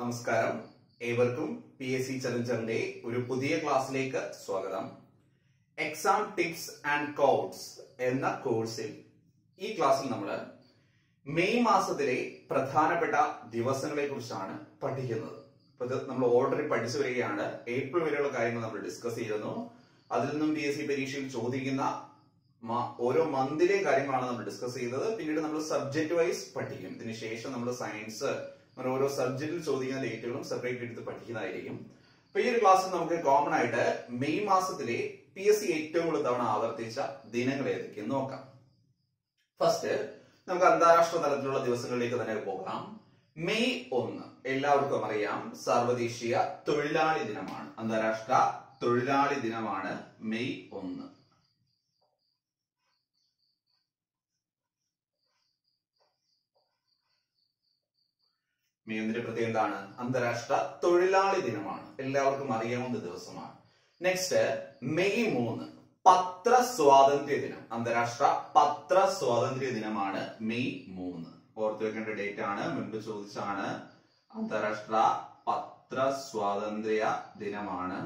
നമസ്കാരം ഏവർക്കും P S C ചലഞ്ചറിന്റെ ഒരു പുതിയ ക്ലാസ്സിലേക്ക് സ്വാഗതം എക്സാം ടിപ്സ് ആൻഡ് കോഡ്സ് എന്ന കോഴ്സിൽ ഈ ക്ലാസ്സിൽ നമ്മൾ മെയ് മാസത്തിലെ പ്രധാനപ്പെട്ട ദിവസങ്ങളെ കുറിച്ചാണ് പഠിക്കുന്നത് അപ്പൊ ഇത് നമ്മൾ ഓൾറെഡി പഠിച്ചു വരികയാണ് ഏപ്രിൽ വരെയുള്ള കാര്യങ്ങൾ നമ്മൾ ഡിസ്കസ് ചെയ്തിരുന്നു അതിൽ നിന്നും പി എസ് സി പരീക്ഷയിൽ ചോദിക്കുന്ന മ- ഓരോ മന്തിലെയും കാര്യങ്ങളാണ് നമ്മൾ ഡിസ്കസ് ചെയ്തത് പിന്നീട് നമ്മൾ സബ്ജക്ട് വൈസ് പഠിക്കും ഇതിന് ശേഷം നമ്മൾ സയൻസ് അങ്ങനെ ഓരോ സബ്ജക്റ്റിൽ ചോദിക്കുന്ന ഡേറ്റുകളും സെപ്പറേറ്റ് എടുത്ത് പഠിക്കുന്നതായിരിക്കും അപ്പൊ ഈ ഒരു ക്ലാസ്സിൽ നമുക്ക് കോമൺ ആയിട്ട് മെയ് മാസത്തിലെ പി എസ് സി ഏറ്റവും കൂടുതൽ തവണ ആവർത്തിച്ച ദിനങ്ങൾ ഏതൊക്കെയെന്ന് നോക്കാം ഫസ്റ്റ് നമുക്ക് അന്താരാഷ്ട്ര തലത്തിലുള്ള ദിവസങ്ങളിലേക്ക് തന്നെ പോകാം മെയ് ഒന്ന് എല്ലാവർക്കും അറിയാം സാർവദേശീയ തൊഴിലാളി ദിനമാണ് അന്താരാഷ്ട്ര തൊഴിലാളി ദിനമാണ് മെയ് ഒന്ന് മെയ് ഒന്നിന്റെ പ്രത്യേകത എന്താണ് അന്താരാഷ്ട്ര തൊഴിലാളി ദിനമാണ് എല്ലാവർക്കും അറിയാവുന്ന ദിവസമാണ് നെക്സ്റ്റ് മെയ് മൂന്ന് പത്ര സ്വാതന്ത്ര്യ ദിനം അന്താരാഷ്ട്ര പത്ര സ്വാതന്ത്ര്യ ദിനമാണ് മെയ് മൂന്ന് ഓർത്തു വെക്കേണ്ട ഡേറ്റ് ആണ് മുൻപ് ചോദിച്ചാണ് അന്താരാഷ്ട്ര പത്ര സ്വാതന്ത്ര്യ ദിനമാണ്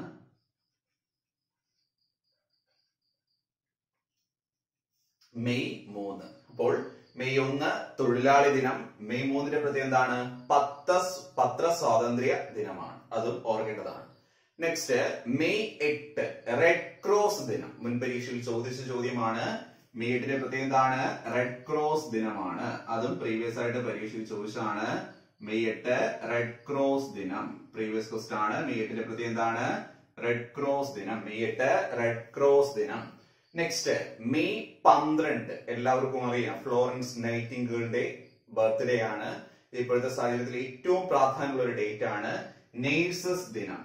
മെയ് മൂന്ന് അപ്പോൾ മെയ് ഒന്ന് തൊഴിലാളി ദിനം മെയ് മൂന്നിന്റെ പ്രത്യേകത എന്താണ് പത്ത പത്ര സ്വാതന്ത്ര്യ ദിനമാണ് അതും ഓർക്കേണ്ടതാണ് നെക്സ്റ്റ് മെയ് എട്ട് റെഡ് ക്രോസ് ദിനം മുൻ പരീക്ഷയിൽ ചോദിച്ച ചോദ്യമാണ് മെയ് എട്ടിന്റെ പ്രത്യേകത എന്താണ് റെഡ് ക്രോസ് ദിനമാണ് അതും പ്രീവിയസ് ആയിട്ട് പരീക്ഷയിൽ ചോദിച്ചതാണ് മെയ് എട്ട് റെഡ് ക്രോസ് ദിനം പ്രീവിയസ് ക്വസ്റ്റ് ആണ് മെയ് എട്ടിന്റെ പ്രത്യേകത എന്താണ് റെഡ് ക്രോസ് ദിനം മെയ് എട്ട് റെഡ് ക്രോസ് ദിനം നെക്സ്റ്റ് മെയ് പന്ത്രണ്ട് എല്ലാവർക്കും അറിയാം ഫ്ലോറൻസ് നൈറ്റിംഗിളുടെ ബർത്ത്ഡേ ആണ് ഇപ്പോഴത്തെ സാഹചര്യത്തിൽ ഏറ്റവും പ്രാധാന്യമുള്ള ഒരു ഡേറ്റ് ആണ് നേഴ്സസ് ദിനം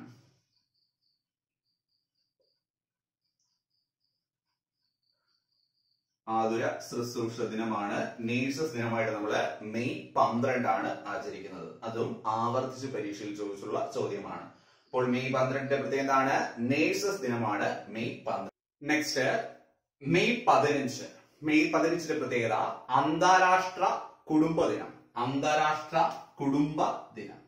ആതുര ശുശ്രൂഷ ദിനമാണ് നേഴ്സസ് ദിനമായിട്ട് നമ്മൾ മെയ് പന്ത്രണ്ടാണ് ആചരിക്കുന്നത് അതും ആവർത്തിച്ച് പരീക്ഷയിൽ ചോദിച്ചുള്ള ചോദ്യമാണ് അപ്പോൾ മെയ് പന്ത്രണ്ടിന്റെ പ്രത്യേകത എന്താണ് നേഴ്സസ് ദിനമാണ് മെയ് പന്ത്രണ്ട് നെക്സ്റ്റ് മെയ് പതിനഞ്ച് മെയ് പതിനഞ്ചിന്റെ പ്രത്യേകത അന്താരാഷ്ട്ര കുടുംബ ദിനം അന്താരാഷ്ട്ര കുടുംബ ദിനം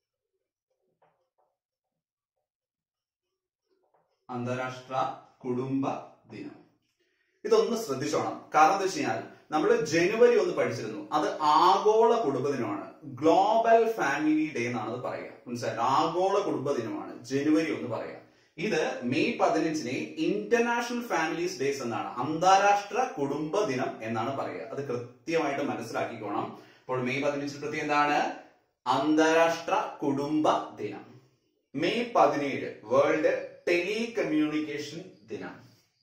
അന്താരാഷ്ട്ര കുടുംബ ദിനം ഇതൊന്ന് ശ്രദ്ധിച്ചോണം കാരണം എന്താ വെച്ച് കഴിഞ്ഞാൽ നമ്മൾ ജനുവരി ഒന്ന് പഠിച്ചിരുന്നു അത് ആഗോള കുടുംബ ദിനമാണ് ഗ്ലോബൽ ഫാമിലി ഡേ എന്നാണ് അത് പറയുക മനസ്സിലായിട്ട് ആഗോള കുടുംബ ദിനമാണ് ജനുവരി ഒന്ന് പറയാം ഇത് മെയ് പതിനഞ്ചിനെ ഇന്റർനാഷണൽ ഫാമിലീസ് ഡേയ്സ് എന്നാണ് അന്താരാഷ്ട്ര കുടുംബ ദിനം എന്നാണ് പറയുക അത് കൃത്യമായിട്ട് മനസ്സിലാക്കിക്കോണം അപ്പോൾ മെയ് പതിനഞ്ചിന് പ്രത്യേകം എന്താണ് അന്താരാഷ്ട്ര കുടുംബ ദിനം മെയ് പതിനേഴ് വേൾഡ് ടെലി കമ്മ്യൂണിക്കേഷൻ ദിനം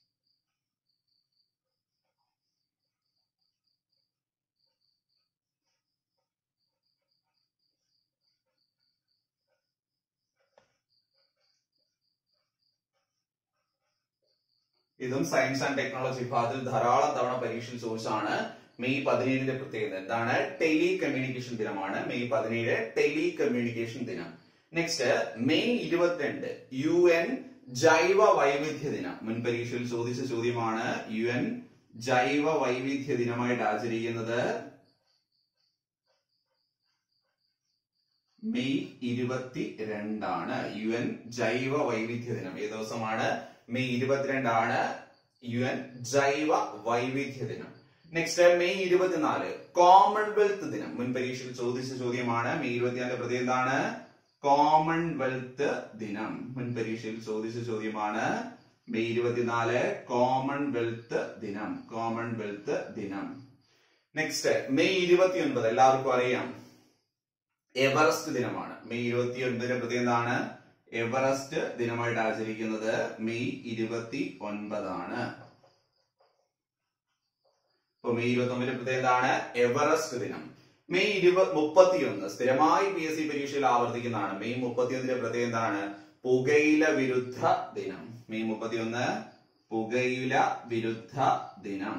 ഇതും സയൻസ് ആൻഡ് ടെക്നോളജി വിഭാഗത്തിൽ ധാരാളം തവണ പരീക്ഷയിൽ ചോദിച്ചാണ് മെയ് പതിനേഴിന്റെ പ്രത്യേകത എന്താണ് ടെലി കമ്മ്യൂണിക്കേഷൻ ദിനമാണ് മെയ് പതിനേഴ് ടെലി കമ്മ്യൂണിക്കേഷൻ ദിനം നെക്സ്റ്റ് മെയ് ഇരുപത്തിരണ്ട് യു എൻ ജൈവ വൈവിധ്യ ദിനം മുൻ പരീക്ഷയിൽ ചോദിച്ച ചോദ്യമാണ് യു എൻ ജൈവ വൈവിധ്യ ദിനമായിട്ട് ആചരിക്കുന്നത് മെയ് ഇരുപത്തി രണ്ടാണ് യു എൻ ജൈവ വൈവിധ്യ ദിനം ഏത് ദിവസമാണ് മെയ് ഇരുപത്തിരണ്ടാണ് യു എൻ ജൈവ വൈവിധ്യ ദിനം നെക്സ്റ്റ് മെയ് ഇരുപത്തിനാല് കോമൺവെൽത്ത് ദിനം മുൻ പരീക്ഷയിൽ ചോദിച്ച ചോദ്യമാണ് മെയ് ഇരുപത്തിനാല് പ്രതി എന്താണ് കോമൺവെൽത്ത് ദിനം മുൻ പരീക്ഷയിൽ ചോദിച്ച ചോദ്യമാണ് മെയ് ഇരുപത്തിനാല് കോമൺവെൽത്ത് ദിനം കോമൺവെൽത്ത് ദിനം നെക്സ്റ്റ് മെയ് ഇരുപത്തി ഒൻപത് എല്ലാവർക്കും അറിയാം എവറസ്റ്റ് ദിനമാണ് മെയ് ഇരുപത്തി ഒൻപതിന് പ്രതി എന്താണ് എവറസ്റ്റ് ദിനമായിട്ട് ആചരിക്കുന്നത് മെയ് ഇരുപത്തി ഒൻപതാണ് ഇപ്പൊ മെയ് ഇരുപത്തി ഒമ്പതിന് പ്രത്യേകത എന്താണ് എവറസ്റ്റ് ദിനം മെയ് ഇരുപത് മുപ്പത്തിയൊന്ന് സ്ഥിരമായി പി എസ് സി പരീക്ഷയിൽ ആവർത്തിക്കുന്നതാണ് മെയ് മുപ്പത്തിയൊന്നിന്റെ പ്രത്യേകത എന്താണ് പുകയില വിരുദ്ധ ദിനം മെയ് മുപ്പത്തിയൊന്ന് പുകയില വിരുദ്ധ ദിനം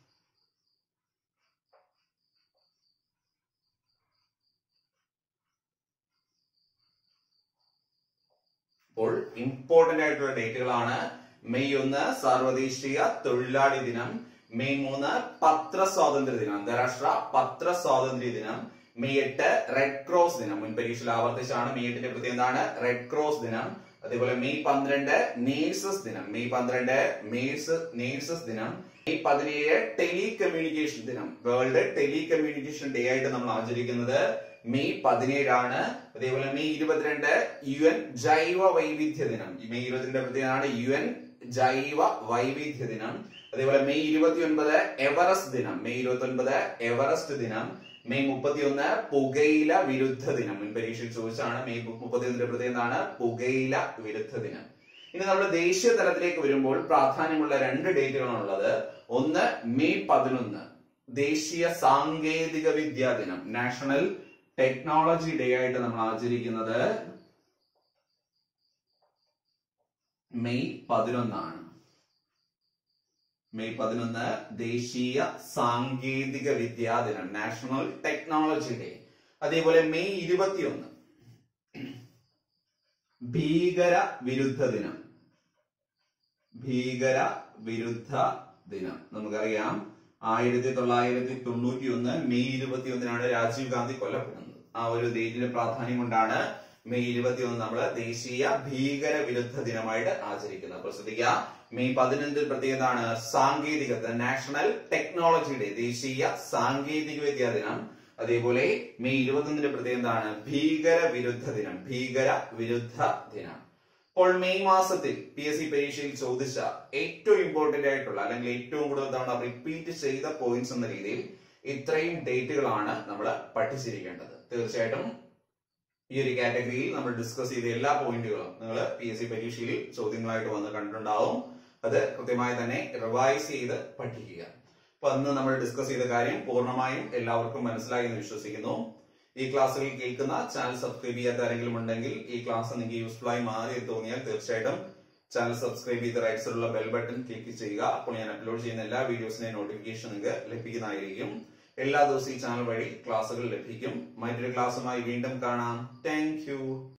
അപ്പോൾ ഇമ്പോർട്ടന്റ് ആയിട്ടുള്ള ഡേറ്റുകളാണ് മെയ് ഒന്ന് സാർവദേശീയ തൊഴിലാളി ദിനം മെയ് മൂന്ന് പത്ര സ്വാതന്ത്ര്യ ദിനം അന്താരാഷ്ട്ര പത്ര സ്വാതന്ത്ര്യ ദിനം മെയ് എട്ട് റെഡ് ക്രോസ് ദിനം മുൻ പരീക്ഷയിൽ ആവർത്തിച്ചാണ് മെയ് എട്ടിന്റെ പ്രത്യേകത എന്താണ് റെഡ് ക്രോസ് ദിനം അതേപോലെ മെയ് പന്ത്രണ്ട് നേഴ്സസ് ദിനം മെയ് പന്ത്രണ്ട് നേഴ്സ് നേഴ്സസ് ദിനം മെയ് പതിനേഴ് ടെലി കമ്മ്യൂണിക്കേഷൻ ദിനം വേൾഡ് ടെലി കമ്മ്യൂണിക്കേഷൻ ഡേ ആയിട്ട് നമ്മൾ ആചരിക്കുന്നത് മെയ് പതിനേഴാണ് അതേപോലെ മെയ് ഇരുപത്തിരണ്ട് യു എൻ ജൈവ വൈവിധ്യ ദിനം ഈ മെയ് ഇരുപത്തിരണ്ട് പ്രത്യേകമാണ് യു എൻ ജൈവ വൈവിധ്യ ദിനം അതേപോലെ മെയ് ഇരുപത്തി ഒൻപത് എവറസ്റ്റ് ദിനം മെയ് ഇരുപത്തി ഒൻപത് എവറസ്റ്റ് ദിനം മെയ് മുപ്പത്തിയൊന്ന് പുകയില വിരുദ്ധ ദിനം മുൻ പരീക്ഷയിൽ ചോദിച്ചാണ് മെയ് മുപ്പത്തിയൊന്നിന്റെ പ്രത്യേകത എന്താണ് പുകയില വിരുദ്ധ ദിനം ഇനി നമ്മൾ ദേശീയ തലത്തിലേക്ക് വരുമ്പോൾ പ്രാധാന്യമുള്ള രണ്ട് ഡേറ്റുകളാണ് ഉള്ളത് ഒന്ന് മെയ് പതിനൊന്ന് ദേശീയ സാങ്കേതിക വിദ്യാ ദിനം നാഷണൽ ടെക്നോളജി ഡേ ആയിട്ട് നമ്മൾ ആചരിക്കുന്നത് മെയ് പതിനൊന്നാണ് മെയ് പതിനൊന്ന് ദേശീയ സാങ്കേതിക വിദ്യാ ദിനം നാഷണൽ ടെക്നോളജി ഡേ അതേപോലെ മെയ് ഇരുപത്തിയൊന്ന് ഭീകര വിരുദ്ധ ദിനം ഭീകര വിരുദ്ധ ദിനം നമുക്കറിയാം ആയിരത്തി തൊള്ളായിരത്തി തൊണ്ണൂറ്റി ഒന്ന് മെയ് ഇരുപത്തി ഒന്നിനാണ് രാജീവ് ഗാന്ധി കൊല്ലപ്പെടുന്നത് ആ ഒരു ഡേറ്റിന്റെ പ്രാധാന്യം കൊണ്ടാണ് മെയ് ഇരുപത്തി ഒന്ന് നമ്മൾ ദേശീയ ഭീകര വിരുദ്ധ ദിനമായിട്ട് ആചരിക്കുന്നത് അപ്പോൾ ശ്രദ്ധിക്കുക മെയ് പതിനഞ്ചിൽ പ്രത്യേകതാണ് സാങ്കേതിക നാഷണൽ ടെക്നോളജി ഡേ ദേശീയ സാങ്കേതിക വിദ്യാ ദിനം അതേപോലെ മെയ് ഇരുപത്തൊന്നിന്റെ പ്രത്യേകത എന്താണ് ഭീകര വിരുദ്ധ ദിനം ഭീകര വിരുദ്ധ ദിനം അപ്പോൾ മെയ് മാസത്തിൽ പി എസ് സി പരീക്ഷയിൽ ചോദിച്ച ഏറ്റവും ഇമ്പോർട്ടന്റ് ആയിട്ടുള്ള അല്ലെങ്കിൽ ഏറ്റവും കൂടുതൽ തവണ റിപ്പീറ്റ് ചെയ്ത പോയിന്റ്സ് എന്ന രീതിയിൽ ഇത്രയും ഡേറ്റുകളാണ് നമ്മൾ പഠിച്ചിരിക്കേണ്ടത് തീർച്ചയായിട്ടും ഈ ഒരു കാറ്റഗറിയിൽ നമ്മൾ ഡിസ്കസ് ചെയ്ത എല്ലാ പോയിന്റുകളും നിങ്ങൾ പി എസ് സി പരീക്ഷയിൽ ചോദ്യങ്ങളായിട്ട് വന്ന് കണ്ടിട്ടുണ്ടാവും അത് കൃത്യമായി തന്നെ റിവൈസ് ചെയ്ത് പഠിക്കുക അപ്പൊ അന്ന് നമ്മൾ ഡിസ്കസ് ചെയ്ത കാര്യം പൂർണ്ണമായും എല്ലാവർക്കും മനസ്സിലായി എന്ന് വിശ്വസിക്കുന്നു ഈ ക്ലാസ്സുകൾ കേൾക്കുന്ന ചാനൽ സബ്സ്ക്രൈബ് ചെയ്യാത്ത ആരെങ്കിലും ഉണ്ടെങ്കിൽ ഈ ക്ലാസ് നിങ്ങൾക്ക് യൂസ്ഫുൾ ആയി മാറി എന്ന് തോന്നിയാൽ തീർച്ചയായിട്ടും ചാനൽ സബ്സ്ക്രൈബ് ചെയ്ത് റൈറ്റ് സൈഡിലുള്ള ബെൽ ബട്ടൺ ക്ലിക്ക് ചെയ്യുക അപ്പോൾ ഞാൻ അപ്ലോഡ് ചെയ്യുന്ന എല്ലാ വീഡിയോസിന്റെയും നോട്ടിഫിക്കേഷൻ നിങ്ങൾക്ക് ലഭിക്കുന്നതായിരിക്കും എല്ലാ ദിവസവും ഈ ചാനൽ വഴി ക്ലാസ്സുകൾ ലഭിക്കും മറ്റൊരു ക്ലാസ്സുമായി വീണ്ടും കാണാം താങ്ക്